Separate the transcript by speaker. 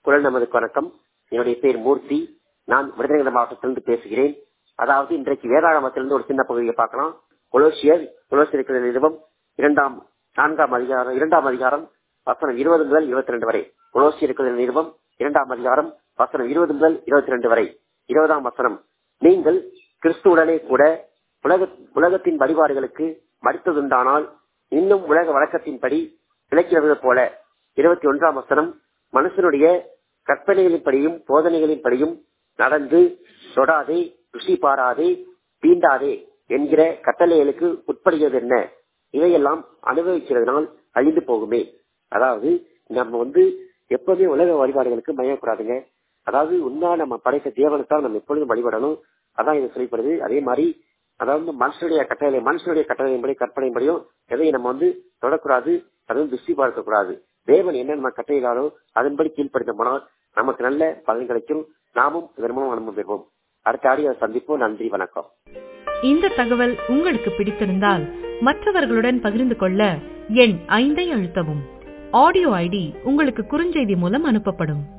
Speaker 1: குரல் நமதுக்கு வணக்கம் என்னுடைய பேர் மூர்த்தி நான் விருதுநகர் மாவட்டத்திலிருந்து பேசுகிறேன் அதாவது இன்றைக்கு வேதாகமத்திலிருந்து ஒரு சின்ன பகுதியை பார்க்கலாம் கொலோசியர் கொலோசியர் நிறுவம் இரண்டாம் நான்காம் அதிகாரம் இரண்டாம் அதிகாரம் வசனம் இருபது முதல் இருபத்தி ரெண்டு வரை கொலோசியர் நிறுவம் இரண்டாம் அதிகாரம் வசனம் இருபது முதல் இருபத்தி ரெண்டு வரை இருபதாம் வசனம் நீங்கள் கிறிஸ்துவுடனே கூட உலக உலகத்தின் வழிபாடுகளுக்கு மடித்ததுண்டானால் இன்னும் உலக வழக்கத்தின்படி விளக்கிறது போல இருபத்தி ஒன்றாம் வசனம் மனுஷனுடைய கற்பனைகளின்படியும் போதனைகளின்படியும் நடந்து தொடாதே ருசி பாராதே தீண்டாதே என்கிற கட்டளைகளுக்கு உட்படுகிறது என்ன இவையெல்லாம் அனுபவிக்கிறதுனால் அழிந்து போகுமே அதாவது நம்ம வந்து எப்பவுமே உலக வழிபாடுகளுக்கு மயக்கூடாதுங்க அதாவது உண்மையா நம்ம படைத்த தேவனுக்காக நம்ம எப்பொழுதும் வழிபடணும் அதான் இது சொல்லப்படுது அதே மாதிரி அதாவது மனுஷனுடைய கட்டளை மனுஷனுடைய கட்டளையின்படி கற்பனையின்படியும் எதையும் நம்ம வந்து தொடக்கூடாது அதுவும் திருஷ்டி பார்க்க கூடாது தேவன் என்ன நம்ம கட்டளையிலாரோ அதன்படி கீழ்ப்படுத்த போனால் நமக்கு நல்ல பலன் கிடைக்கும் நாமும் இதன் மூலம் அனுபவம் பெறுவோம் அடுத்த ஆடியோ சந்திப்போம் நன்றி வணக்கம்
Speaker 2: இந்த தகவல் உங்களுக்கு பிடித்திருந்தால் மற்றவர்களுடன் பகிர்ந்து கொள்ள எண் ஐந்தை அழுத்தவும் ஆடியோ ஐடி உங்களுக்கு குறுஞ்செய்தி மூலம் அனுப்பப்படும்